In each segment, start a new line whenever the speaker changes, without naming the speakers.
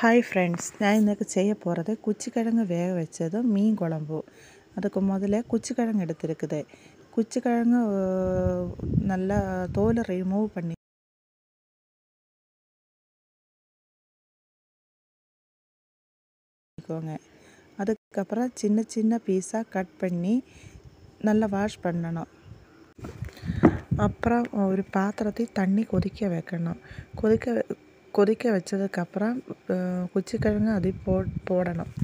hi friends நான் இன்றைக்கி செய்ய போகிறது குச்சிக்கிழங்கு வேக வச்சதும் மீன் குழம்பு அதுக்கு முதல்ல குச்சிக்கிழங்கு எடுத்துருக்குது குச்சிக்கிழங்கு அஹ், நல்லா தோலை ரிமூவ் பண்ணி பண்ணிக்கோங்க அதுக்கப்புறம் சின்ன சின்ன பீஸாக கட் பண்ணி நல்லா வாஷ் பண்ணணும் அப்புறம் ஒரு பாத்திரத்தை தண்ணி கொதிக்க வைக்கணும் கொதிக்க வ- கொதிக்க வச்சதுக்கப்புறம் அஹ், குச்சிக்கிழங்கு அதை போ போடணும்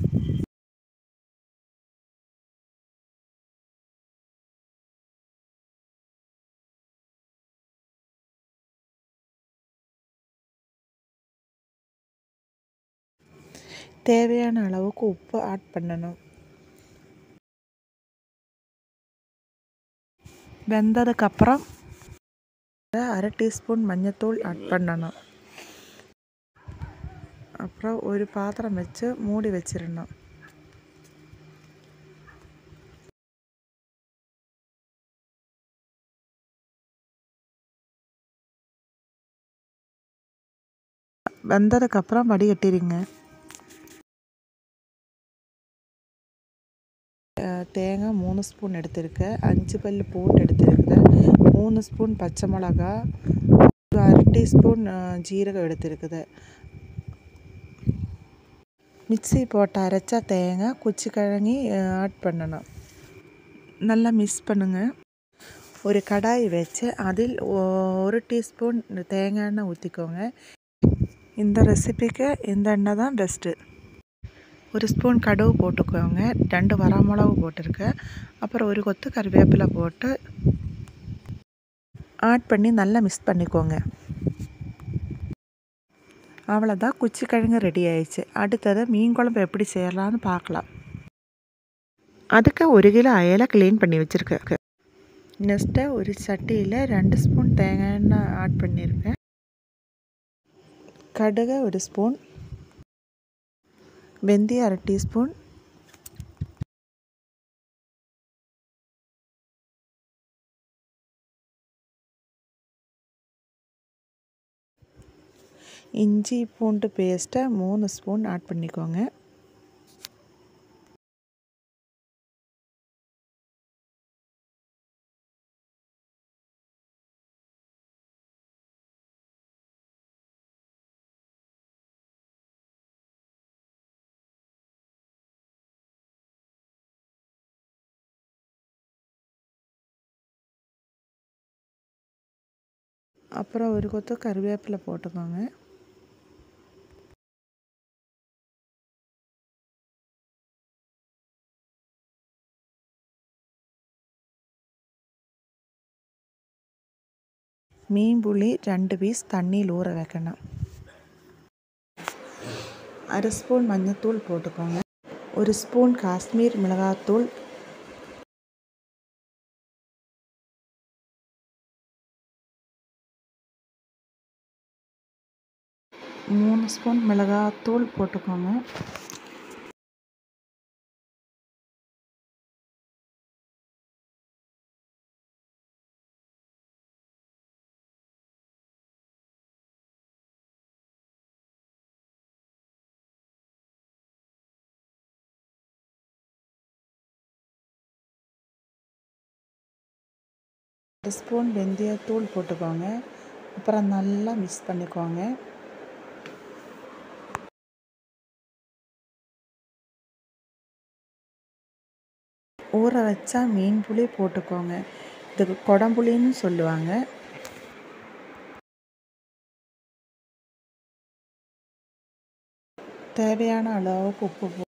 தேவையான அளவுக்கு உப்பு ஆட் பண்ணணும் வெந்ததுக்கப்புறம் அரை டீஸ்பூன் மஞ்சத்தூள் ஆட் பண்ணணும் அப்புறம் ஒரு பாத்திரம் வச்சு மூடி வச்சிடணும் வெந்ததுக்கப்புறம் வடிகட்டிடுங்க அஹ் தேங்காய் மூணு ஸ்பூன் எடுத்திருக்கேன் அஞ்சு பல் பூண்டு எடுத்திருக்குது மூணு ஸ்பூன் பச்சை மிளகா ஒரு அரை டீஸ்பூன் அஹ், ஜீரகம் எடுத்திருக்குது மிக்ஸி போட்டு அரைச்சா தேங்காய் குச்சிக்கிழங்கி ஆட் பண்ணணும் நல்லா மிக்ஸ் பண்ணுங்க ஒரு கடாய் வச்சு அதில் ஒ- ஒரு டீஸ்பூன் தேங்காய் எண்ணெய் ஊற்றிக்கோங்க இந்த ரெசிபிக்கு இந்த எண்ணெய் தான் பெஸ்ட்டு ஒரு ஸ்பூன் கடுகு போட்டுக்கோங்க ரெண்டு வரமிளகு போட்டிருக்கேன் அப்புறம் ஒரு கொத்து கருவேப்பிலை போட்டு ஆட் பண்ணி நல்லா மிக்ஸ் பண்ணிக்கோங்க அவ்வளோதான் குச்சிக்கிழங்கு ரெடி ஆயிடுச்சு அடுத்தது மீன் குழம்பு எப்படி செய்யலாம்னு பார்க்கலாம் அதுக்கு ஒரு கிலோ அயலை க்ளீன் பண்ணி வச்சுருக்கேன் நெக்ஸ்ட்டு ஒரு சட்டியில் ரெண்டு ஸ்பூன் தேங்காய் எண்ணெய் ஆட் பண்ணியிருக்கேன் கடுகு ஒரு ஸ்பூன் வெந்தயம் அரை டீஸ்பூன் இஞ்சி பூண்டு பேஸ்ட்டை மூணு ஸ்பூன் ஆட் பண்ணிக்கோங்க அப்புறம் ஒரு கொத்து கருவேப்பிலை போட்டுக்கோங்க மீன் புளி ரெண்டு பீஸ் தண்ணியில் ஊற வைக்கணும் அரை ஸ்பூன் மஞ்சத்தூள் போட்டுக்கோங்க ஒரு ஸ்பூன் காஷ்மீர் மிளகாத்தூள் மூணு ஸ்பூன் மிளகாத்தூள் போட்டுக்கோங்க ஒரு ஸ்பூன் வெந்தயத்தூள் போட்டுக்கோங்க அப்புறம் நல்லா மிக்ஸ் பண்ணிக்கோங்க ஊற வச்சா மீன் புளி போட்டுக்கோங்க இதுக்கு குடம்புளின்னு சொல்லுவாங்க தேவையான அளவுக்கு உப்பு போ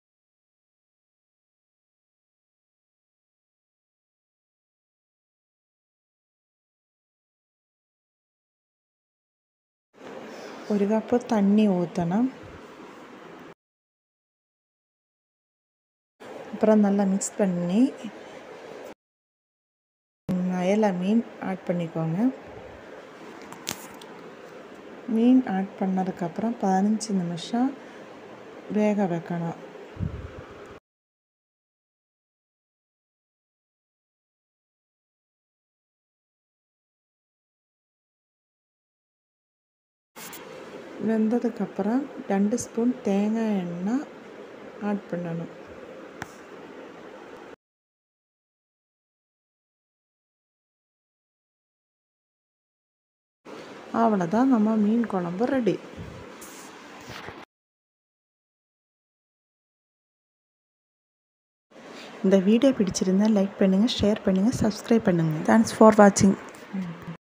ஒரு கப்பு தண்ணி ஊற்றணும் அப்புறம் நல்லா மிக்ஸ் பண்ணி ம், அயலை மீன் ஆட் பண்ணிக்கோங்க மீன் ஆட் பண்ணதுக்கப்புறம் பதினஞ்சு நிமிஷம் வேக வைக்கணும் வெந்ததுக்கப்புறம் ரெண்டு ஸ்பூன் தேங்காய் எண்ணெய் ஆட் பண்ணணும் அவ்வளோதான் நம்ம மீன் குழம்பு ரெடி இந்த வீடியோ பிடிச்சிருந்தா லைக் பண்ணுங்கள் ஷேர் பண்ணுங்கள் சப்ஸ்கிரைப் பண்ணுங்கள் தேங்க்ஸ் ஃபார் வாட்சிங்